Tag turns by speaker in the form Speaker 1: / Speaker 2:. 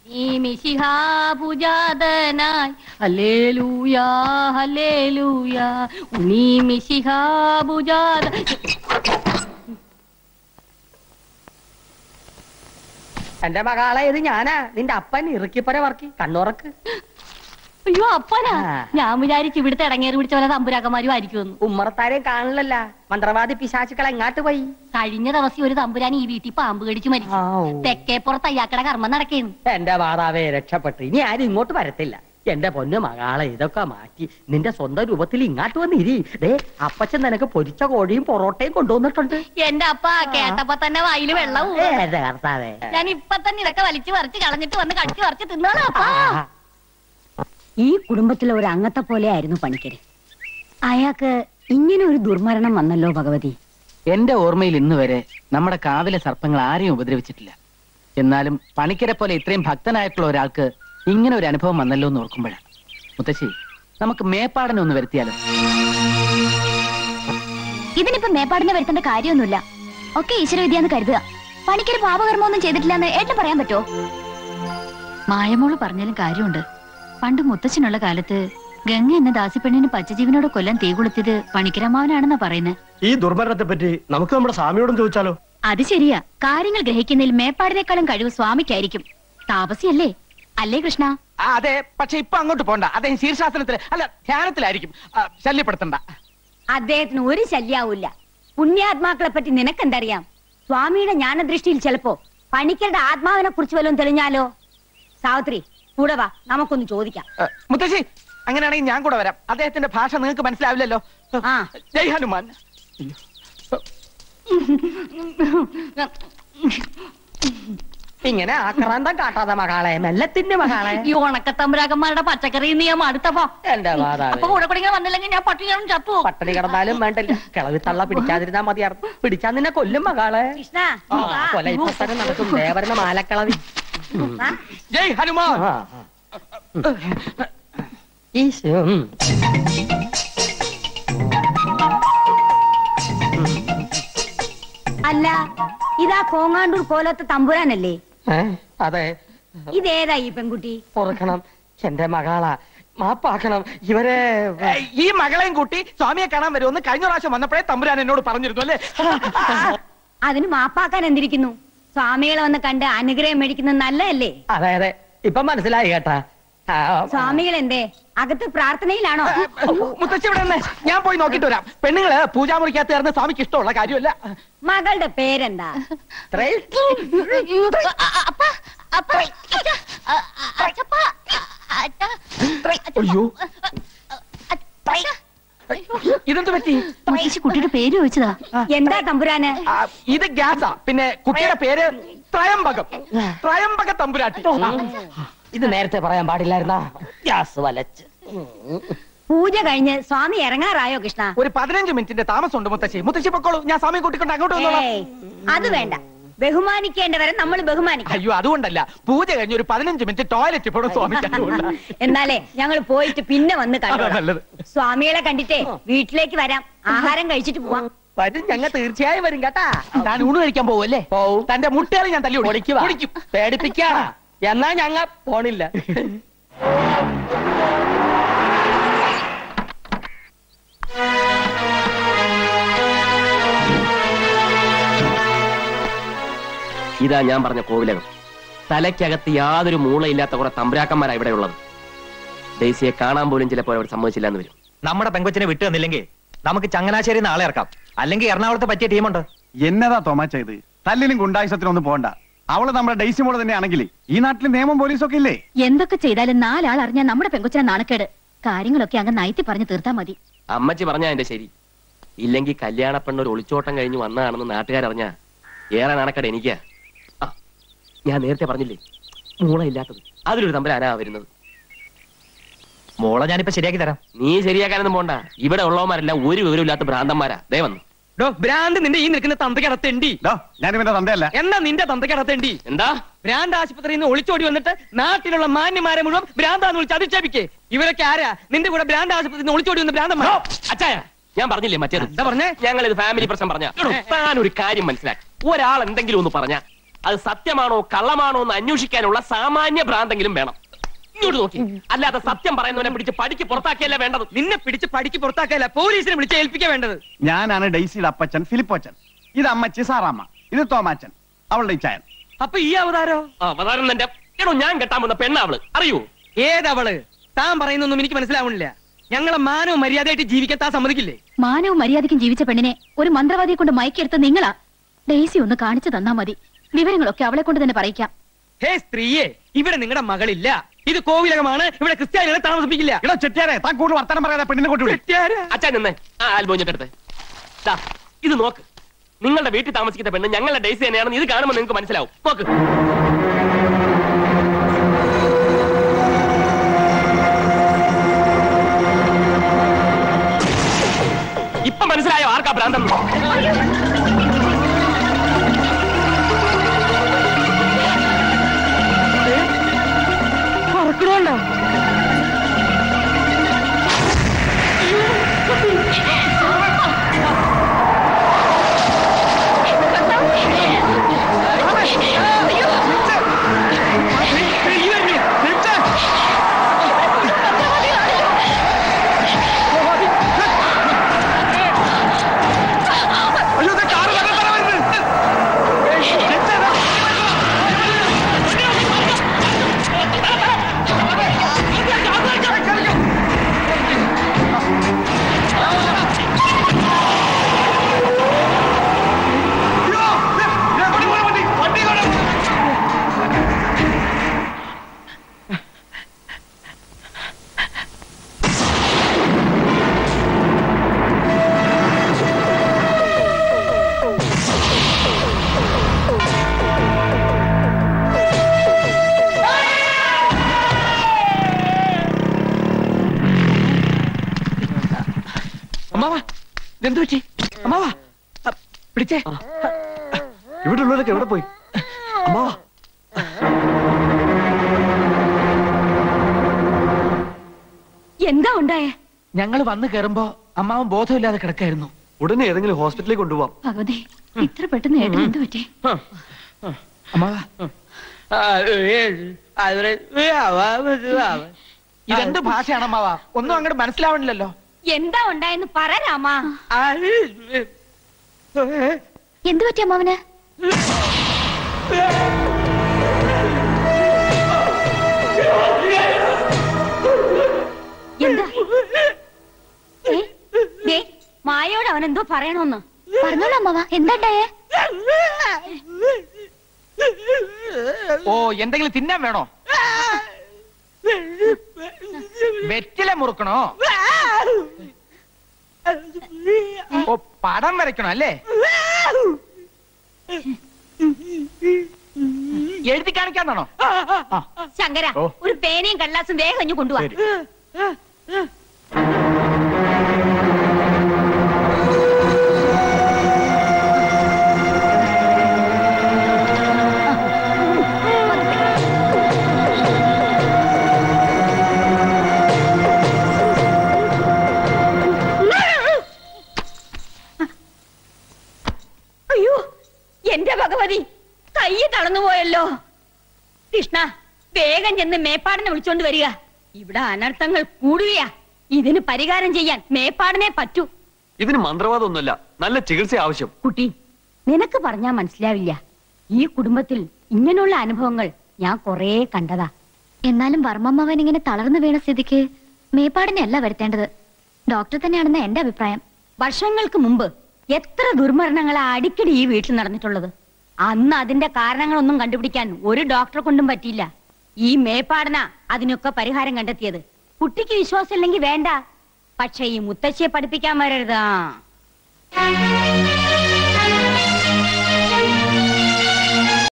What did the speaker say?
Speaker 1: നീ മിശിഹാഭുജാതനായി ഹല്ലേലൂയാ ഹല്ലേലൂയാ നീ മിശിഹാഭുജാത
Speaker 2: എന്റെ മകളെ ഇത് ഞാനാ നിന്റെ അപ്പൻ ഇറുക്കിപ്പര വർക്കി കണ്ണുറക്ക്
Speaker 1: അയ്യോ അപ്പനാ
Speaker 2: ആ.
Speaker 1: ഞാൻ വിചാരിച്ചു ഇവിടുത്തെ ഇടങ്ങേറി പിടിച്ച പോലെ തമ്പുരാക്കന്മാരും ആയിരിക്കുമെന്ന്
Speaker 2: ഉമ്മറത്താരെയും കാണില്ലല്ല മന്ത്രവാദി പിശാചുക്കൾ എങ്ങാട്ട് പോയി
Speaker 1: കഴിഞ്ഞ ദിവസം ഒരു തമ്പുരാൻ ഈ വീട്ടിൽ പാമ്പ് കടിച്ചു മരിച്ചു തെക്കേപ്പുറത്ത് അയ്യാക്കട കർമ്മം നടക്കേന്നു
Speaker 2: എന്റെ മാതാവേ രക്ഷപ്പെട്ടു ഇനി ആരും ഇങ്ങോട്ട് വരത്തില്ല എന്റെ പൊന്നു മകളെ ഇതൊക്കെ മാറ്റി നിന്റെ സ്വന്തം രൂപത്തിൽ ഇങ്ങാട്ട് വന്നിരി ദേ അപ്പച്ചൻ നിനക്ക് പൊരിച്ച കോഴിയും പൊറോട്ടയും കൊണ്ടുവന്നിട്ടുണ്ട്
Speaker 1: എന്റെ അപ്പ കേട്ടപ്പോ തന്നെ വായില് വെള്ളവും
Speaker 2: ഏ, എന്റെ കർത്താവേ
Speaker 1: ഞാൻ ഇപ്പൊ തന്നെ ഇതൊക്കെ വലിച്ചു പറിച്ച് കളഞ്ഞിട്ട് വന്ന് കടിച്ചു പറിച്ച് തിന്നാണ് അപ്പാ
Speaker 3: ഈ കുടുംബത്തിലെ ഒരു അംഗത്തെ പോലെ ആയിരുന്നു പണിക്കര് അയാൾക്ക് ഇങ്ങനെ ഒരു ദുർമരണം വന്നല്ലോ ഭഗവതി
Speaker 4: എന്റെ ഓർമ്മയിൽ ഇന്ന് വരെ നമ്മുടെ കാവിലെ സർപ്പങ്ങൾ ആരെയും ഉപദ്രവിച്ചിട്ടില്ല എന്നാലും പണിക്കരെ പോലെ ഇത്രയും ഭക്തനായിട്ടുള്ള ഒരാൾക്ക് ഇങ്ങനെ ഒരു അനുഭവം വന്നല്ലോ എന്ന് ഓർക്കുമ്പോഴാണ് മുത്തശ്ശി നമുക്ക് മേപ്പാടനെ ഒന്ന് വരുത്തിയാലോ
Speaker 5: ഇതിനിപ്പോ മേപ്പാടിനെ വരുത്തേണ്ട കാര്യമൊന്നുമില്ല ഒക്കെ ഈശ്വരവിദ്യാന്ന് കരുതുക പണിക്കൊരു പാപകർമ്മമൊന്നും ചെയ്തിട്ടില്ലെന്ന് ഏട്ടൻ പറയാൻ പറ്റുമോ
Speaker 6: മായമോള് പറഞ്ഞാലും കാര്യമുണ്ട് പണ്ട് മുത്തച്ഛനുള്ള കാലത്ത് ഗംഗ എന്ന ദാസിപ്പെണ്ണിന് പച്ചജീവനോട് കൊല്ലാൻ തീ കൊളുത്തിയത് പണിക്കരമാവനാണെന്നാ പറയുന്നത്
Speaker 7: ഈ ദുർമരണത്തെ പറ്റി നമുക്ക് നമ്മുടെ സ്വാമിയോടും ചോദിച്ചാലോ
Speaker 6: അത് ശരിയാ കാര്യങ്ങൾ ഗ്രഹിക്കുന്നതിൽ മേപ്പാടിനേക്കാളും കഴിവ് സ്വാമിക്കായിരിക്കും താപസിയല്ലേ അല്ലേ കൃഷ്ണ
Speaker 4: ആ, അതെ പക്ഷെ ഇപ്പൊ അങ്ങോട്ട് പോണ്ട അദ്ദേഹം ശീർഷാസനത്തിൽ അല്ല ധ്യാനത്തിലായിരിക്കും ആ, ശല്യപ്പെടുത്തണ്ട
Speaker 3: അദ്ദേഹത്തിന് ഒരു ശല്യാവൂല്ല പുണ്യാത്മാക്കളെ പറ്റി നിനക്കെന്തറിയാം സ്വാമിയുടെ ജ്ഞാനദൃഷ്ടിയിൽ ചിലപ്പോ പണിക്കരുടെ ആത്മാവിനെ കുറിച്ച് വല്ലതും തെളിഞ്ഞാലോ സാവിത്രി കൂടെ വാ നമുക്കൊന്ന് ചോദിക്കാം
Speaker 4: ആ, മുത്തശ്ശി അങ്ങനെയാണെങ്കിൽ ഞാൻ കൂടെ വരാം അദ്ദേഹത്തിന്റെ ഭാഷ നിങ്ങൾക്ക് മനസ്സിലാവില്ലല്ലോ
Speaker 3: ആ
Speaker 4: ജയ് ഹനുമാൻ
Speaker 2: ഇങ്ങനെ ആക്രാന്തം കാട്ടാതെ മകളെ മെല്ലത്തിന്റെ മകളെ
Speaker 1: ഈ ഉണക്കത്തമ്പുരാക്കന്മാരുടെ പച്ചക്കറി നീ ഞാൻ മടുത്തപ്പോ
Speaker 2: എന്റെ
Speaker 1: അപ്പൊ
Speaker 2: മാതാവേ
Speaker 1: കൂടെ കൂടെ ഇങ്ങനെ വന്നില്ലെങ്കിൽ ഞാൻ പട്ടികളും ചത്തു
Speaker 2: പട്ടണി കിടന്നാലും വേണ്ടല്ല കിളവി തള്ള പിടിക്കാതിരുന്നാ മതിയായിരുന്നു പിടിച്ചാ നിന്നെ കൊല്ലും മകളെ
Speaker 3: കൃഷ്ണ
Speaker 2: ആ, കൊല ഇപ്പൊ തന്നെ നടക്കും ദേവരുടെ മാലക്കളവി ഉം.
Speaker 4: ജയ് ഹനുമാൻ
Speaker 2: ആ, ആ. ഈശോ ഉം.
Speaker 3: അല്ല ഇതാ കോങ്ങാണ്ടൂർ കോലത്തെ തമ്പുരാനല്ലേ
Speaker 2: ഏ, അതെ
Speaker 3: ഇതേതാ ഈ പെൺകുട്ടി
Speaker 2: പൊറുക്കണം എന്റെ മകളാ മാപ്പാക്കണം ഇവരെ
Speaker 4: ഏയ്, ഈ മകളെയും കൂട്ടി സ്വാമിയെ കാണാൻ വരുമെന്ന് കഴിഞ്ഞ പ്രാവശ്യം വന്നപ്പോഴേ തമ്പുരാൻ എന്നോട് പറഞ്ഞിരുന്നു അല്ലേ
Speaker 3: അതിന് മാപ്പാക്കാൻ എന്തിരിക്കുന്നു സ്വാമികളെ വന്ന് കണ്ട് അനുഗ്രഹം മേടിക്കുന്നത് നല്ലതല്ലേ
Speaker 2: അതെ അതെ ഇപ്പൊ മനസ്സിലായി കേട്ടാ ആ,
Speaker 3: സ്വാമികൾ എന്തേ അകത്ത് പ്രാർത്ഥനയിലാണോ
Speaker 4: മുത്തശ്ശി ഇവിടെ നിന്ന് ഞാൻ പോയി നോക്കിട്ട് വരാം പെണ്ണുങ്ങള് പൂജാമുറിക്കകത്ത് ചേർന്ന് സ്വാമിക്ക് ഇഷ്ടമുള്ള കാര്യമല്ല
Speaker 3: മകളുടെ പേരെന്താ
Speaker 2: ഇത്രയും
Speaker 1: അപ്പ അപ്പ അച്ഛ, അ, അ, അച്ഛപ്പ, അച്ഛ,
Speaker 4: അയ്യോ
Speaker 1: അച്ഛ.
Speaker 4: ഇതെന്ത് പറ്റി
Speaker 6: മുത്തശ്ശി കുട്ടിയുടെ പേര് ചോദിച്ചതാ
Speaker 3: എന്താ തമ്പുരാന്
Speaker 4: ആ, ഇത് ഗ്യാസാ പിന്നെ കുട്ടിയുടെ പേര് ത്രയംബകം ത്രയംബക തമ്പുരാട്ടി
Speaker 2: ഇത് നേരത്തെ പറയാൻ പാടില്ലായിരുന്നാ ഗ്യാസ് വലച്ച് ഉം.
Speaker 3: പൂജ കഴിഞ്ഞ് സ്വാമി ഇറങ്ങാറായോ കൃഷ്ണ
Speaker 4: ഒരു പതിനഞ്ച് മിനിറ്റിന്റെ താമസമുണ്ട് മുത്തശ്ശി മുത്തശ്ശി പൊക്കോളൂ ഞാൻ സ്വാമിയെ കൂട്ടിക്കൊണ്ട് അങ്ങോട്ട് വന്നോളാം
Speaker 3: ഏയ് അത് വേണ്ട ബഹുമാനിക്കേണ്ടവരെ നമ്മൾ ബഹുമാനിക്കണം
Speaker 4: അയ്യോ അതുകൊണ്ടല്ല പൂജ കഴിഞ്ഞ് ഒരു പതിനഞ്ച് മിനിറ്റ് ടോയ്ലറ്റ് പോടും സ്വാമിക്ക് അതുകൊണ്ടാ.
Speaker 3: എന്നാലേ ഞങ്ങൾ പോയിട്ട് പിന്നെ വന്ന്
Speaker 4: അതാ
Speaker 3: കണ്ടു
Speaker 4: നല്ലത്
Speaker 3: സ്വാമികളെ കണ്ടിട്ടേ വീട്ടിലേക്ക് വരാം ആഹാരം കഴിച്ചിട്ട് പോവാം
Speaker 2: വരും ഞങ്ങൾ തീർച്ചയായും വരും കേട്ടാ
Speaker 4: താൻ ഊണ് കഴിക്കാൻ പോവല്ലേ
Speaker 2: പോവും
Speaker 4: തന്റെ മുട്ടകളെ ഞാൻ തല്ലി
Speaker 2: പൊളിക്കുവാ.
Speaker 4: പൊളിക്കും
Speaker 2: പേടിപ്പിക്കാ എന്നാ ഞങ്ങ പോണില്ല
Speaker 8: ഇതാ ഞാൻ പറഞ്ഞ കോവിലകം തലയ്ക്കകത്ത് യാതൊരു മൂളയില്ലാത്ത കുറെ തമ്പുരാക്കന്മാരാ ഇവിടെ ഉള്ളത് ഡേസിയെ കാണാൻ പോലും ചിലപ്പോൾ അവർ സമ്മതിച്ചില്ല എന്ന് വരും
Speaker 7: നമ്മുടെ പെങ്കൊച്ചിനെ വിട്ടു തന്നില്ലെങ്കിൽ നമുക്ക് ചങ്ങനാശ്ശേരി നാളെ ഇറക്കാം അല്ലെങ്കിൽ എറണാകുളത്ത് പറ്റിയ ടീമുണ്ട്
Speaker 9: എന്നതാ തോമാച്ച ഇത് തല്ലിനും ഗുണ്ടായുസത്തിനൊന്നും പോണ്ട അവള് നമ്മുടെ ഡെയ്സി മോള് തന്നെയാണെങ്കിൽ ഈ നാട്ടിൽ നിയമം പോലീസും ഒക്കെ ഇല്ലേ
Speaker 6: എന്തൊക്കെ ചെയ്താലും നാലാൾ അറിഞ്ഞാൽ നമ്മുടെ പെങ്കൊച്ചിനെ നാണക്കേട് കാര്യങ്ങളൊക്കെ അങ്ങ് നയത്തി പറഞ്ഞു തീർത്താ മതി
Speaker 8: അമ്മച്ചി പറഞ്ഞാ എന്റെ ശരി ഇല്ലെങ്കിൽ കല്യാണ പെണ്ണൊരു ഒളിച്ചോട്ടം കഴിഞ്ഞ് വന്നതാണെന്ന് നാട്ടുകാരറിഞ്ഞ ഏറെ നാണക്കേട് എനിക്കാ ആ, ഞാൻ നേരത്തെ പറഞ്ഞില്ലേ മൂളയില്ലാത്തത് അതിലൊരു തമ്പുരാനാ വരുന്നത്
Speaker 7: മോളെ ഞാനിപ്പോ ശരിയാക്കി തരാം
Speaker 8: നീ ശരിയാക്കാനൊന്നും പോണ്ട ഇവിടെ ഉള്ളവന്മാരെല്ലാം ഒരു വിവരമില്ലാത്ത ഭ്രാന്തന്മാരാ ദേ വന്നു
Speaker 4: ഡോ ഭ്രാന്ത് നിന്റെ ഈ നിൽക്കുന്ന തന്തക്കടത്തേണ്ടി
Speaker 9: ഡോ ഞാൻ ഇവന്റെ തന്തയല്ല
Speaker 4: എന്നാ നിന്റെ തന്തക്കടത്തേണ്ടി
Speaker 8: എന്താ
Speaker 4: ഭ്രാന്ത് ആശുപത്രിയിൽ നിന്ന് ഒളിച്ചോടി വന്നിട്ട് നാട്ടിലുള്ള മാന്യമാരെ മുഴുവൻ ഭ്രാന്താന്ന് വിളിച്ച് അധിക്ഷേപിക്കേ ഇവരൊക്കെ ആരാ നിന്റെ കൂടെ ഭ്രാന്ത് ആശുപത്രിയിൽ നിന്ന് ഒളിച്ചോടി വന്ന ഭ്രാന്തന്മാരോ
Speaker 8: അച്ചായ ഞാൻ പറഞ്ഞില്ലേ മറ്റേത്
Speaker 4: എന്താ പറഞ്ഞേ
Speaker 8: ഞങ്ങൾ ഇത് ഫാമിലി പ്രശ്നം പറഞ്ഞ താൻ ഒരു കാര്യം മനസ്സിലാക്കി ഒരാൾ എന്തെങ്കിലും ഒന്ന് പറഞ്ഞ അത് സത്യമാണോ കള്ളമാണോ എന്ന് അന്വേഷിക്കാനുള്ള സാമാന്യ ഭ്രാന്തെങ്കിലും വേണം ഇങ്ങോട്ട് നോക്കി അല്ലാതെ സത്യം പറയുന്നവനെ പിടിച്ച് പടിക്ക് പുറത്താക്കിയല്ല വേണ്ടത്
Speaker 2: നിന്നെ പിടിച്ച് പടിക്ക് പുറത്താക്കല്ല പോലീസിനെ വിളിച്ച് ഏൽപ്പിക്കാൻ വേണ്ടത്
Speaker 9: ഞാനാണ് ഡെയ്സിയുടെ അപ്പച്ചൻ ഫിലിപ്പോച്ചൻ ഇത് അമ്മച്ചി സാറാമ്മ ഇത് തോമാച്ചൻ അവളുടെ ഇച്ചായൻ
Speaker 2: അപ്പൊ ഈ അവതാരോ
Speaker 8: ആ, അവതാരം എന്റെ എടോ ഞാൻ കെട്ടാൻ വന്ന പെണ്ണാവള് അറിയൂ
Speaker 2: ഏതവള് താൻ പറയുന്നൊന്നും എനിക്ക് മനസ്സിലാവണില്ല ഞങ്ങളെ മാനവും മര്യാദയായിട്ട് ജീവിക്കാൻ താൻ സമ്മതിക്കില്ലേ
Speaker 6: മാനവും മര്യാദയ്ക്കും ജീവിച്ച പെണ്ണിനെ ഒരു മന്ത്രവാദിയെ കൊണ്ട് മയക്കെടുത്ത നിങ്ങളാ ഡെയ്സി ഒന്ന് കാണിച്ചു തന്നാ മതി വിവരങ്ങളൊക്കെ അവളെ കൊണ്ട് തന്നെ പറയിക്കാം
Speaker 2: ഹേ സ്ത്രീയെ ഇവിടെ നിങ്ങളുടെ മകളില്ല ഇത് കോവിലകമാണ് ഇവിടെ ക്രിസ്ത്യാനികളെ താമസിപ്പിക്കില്ല
Speaker 9: എടോ ചെട്ടിയാരെ താൻ കൂടുതൽ വർത്തമാനം പറയാതെ പെണ്ണിനെ കൊണ്ടുവിടും
Speaker 8: അച്ഛൻ നിന്നേ ആ ആൽബോഞ്ഞിട്ടെടുത്ത് ദാ ഇത് നോക്ക് നിങ്ങളുടെ വീട്ടിൽ താമസിക്കുന്ന പെണ്ണ് ഞങ്ങളുടെ ഡേസി തന്നെയാണെന്ന് ഇത് കാണുമ്പോൾ നിങ്ങൾക്ക് മനസ്സിലാവും നോക്ക് ഇപ്പൊ മനസ്സിലായോ ആർക്കാ ഭ്രാന്തം
Speaker 2: പറക്കണോണ്ടോ
Speaker 9: അയ്യോ ദേ കാറ് തന്നെ തല വരുന്നത്. അയ്യോ, ദേ, ദേ, വണ്ടി പോണ വണ്ടി, വണ്ടി പോണ.
Speaker 2: അമ്മാവാ എന്തു പറ്റി അമ്മാവാ അ, പിടിച്ചേ
Speaker 7: ഇവിടെ ഉള്ളവരൊക്കെ എവിടെ പോയി അമ്മാ
Speaker 3: എന്താ ഉണ്ടായേ
Speaker 4: ഞങ്ങൾ വന്നു കയറുമ്പോ അമ്മാവൻ ബോധമില്ലാതെ കിടക്കായിരുന്നു
Speaker 7: ഉടനെ ഏതെങ്കിലും ഹോസ്പിറ്റലിലേക്ക് കൊണ്ടുപോവാം
Speaker 6: ഭഗവതി ഇത്ര പെട്ടെന്ന് ഏട്ടൻ എന്ത് പറ്റി
Speaker 4: അമ്മാവാ ഇതെന്ത് ഭാഷയാണ് അമ്മാവാ ഒന്നും അങ്ങോട്ട് മനസ്സിലാവണില്ലല്ലോ
Speaker 3: എന്താ ഉണ്ടായെന്ന് പറ രാമാ
Speaker 5: എന്തു പറ്റി അമ്മാവന്
Speaker 3: എന്താ ഏ? ദേ, മായയോട് അവൻ എന്തോ പറയണോന്ന്
Speaker 5: പറഞ്ഞോളൂ അമ്മാവ എന്താ ഉണ്ടായേ
Speaker 4: ഓ എന്തെങ്കിലും തിന്നാൻ വേണോ വെറ്റില മുറുക്കണോ ഓ പടം വരയ്ക്കണോ അല്ലേ എഴുതി കാണിക്കാന്നാണോ
Speaker 3: ശങ്കര
Speaker 4: ഓ.
Speaker 3: ഒരു പേനയും കടലാസും വേഗം ഇഞ്ഞു കൊണ്ടുപോവാ അയ്യോ എന്റെ ഭഗവതി കൈ തളർന്നുപോയല്ലോ കൃഷ്ണ വേഗം ചെന്ന് മേപ്പാടിനെ വിളിച്ചോണ്ട് വരിക ഇവിടെ അനർത്ഥങ്ങൾ കൂടുകയാ ഇതിന് പരിഹാരം ചെയ്യാൻ മേപ്പാടിനെ പറ്റൂ
Speaker 7: ഇതിന് മന്ത്രവാദമൊന്നുമല്ല നല്ല ചികിത്സ ആവശ്യം
Speaker 3: കുട്ടി നിനക്ക് പറഞ്ഞാ മനസ്സിലാവില്ല ഈ കുടുംബത്തിൽ ഇങ്ങനെയുള്ള അനുഭവങ്ങൾ ഞാൻ കൊറേ കണ്ടതാ
Speaker 5: എന്നാലും വർമ്മമ്മവൻ ഇങ്ങനെ തളർന്നു വീണ സ്ഥിതിക്ക് മേപ്പാടിനെ അല്ല വരുത്തേണ്ടത് ഡോക്ടർ തന്നെയാണെന്ന് എന്റെ അഭിപ്രായം
Speaker 3: വർഷങ്ങൾക്ക് മുമ്പ് എത്ര ദുർമരണങ്ങളാ അടിക്കടി ഈ വീട്ടിൽ നടന്നിട്ടുള്ളത് അന്ന് അതിന്റെ കാരണങ്ങളൊന്നും കണ്ടുപിടിക്കാൻ ഒരു ഡോക്ടറെ കൊണ്ടും പറ്റിയില്ല ഈ മേപ്പാടന അതിനൊക്കെ പരിഹാരം കണ്ടെത്തിയത് കുട്ടിക്ക് വിശ്വാസം ഇല്ലെങ്കിൽ വേണ്ട പക്ഷെ ഈ മുത്തശ്ശിയെ പഠിപ്പിക്കാൻ വരരുതാ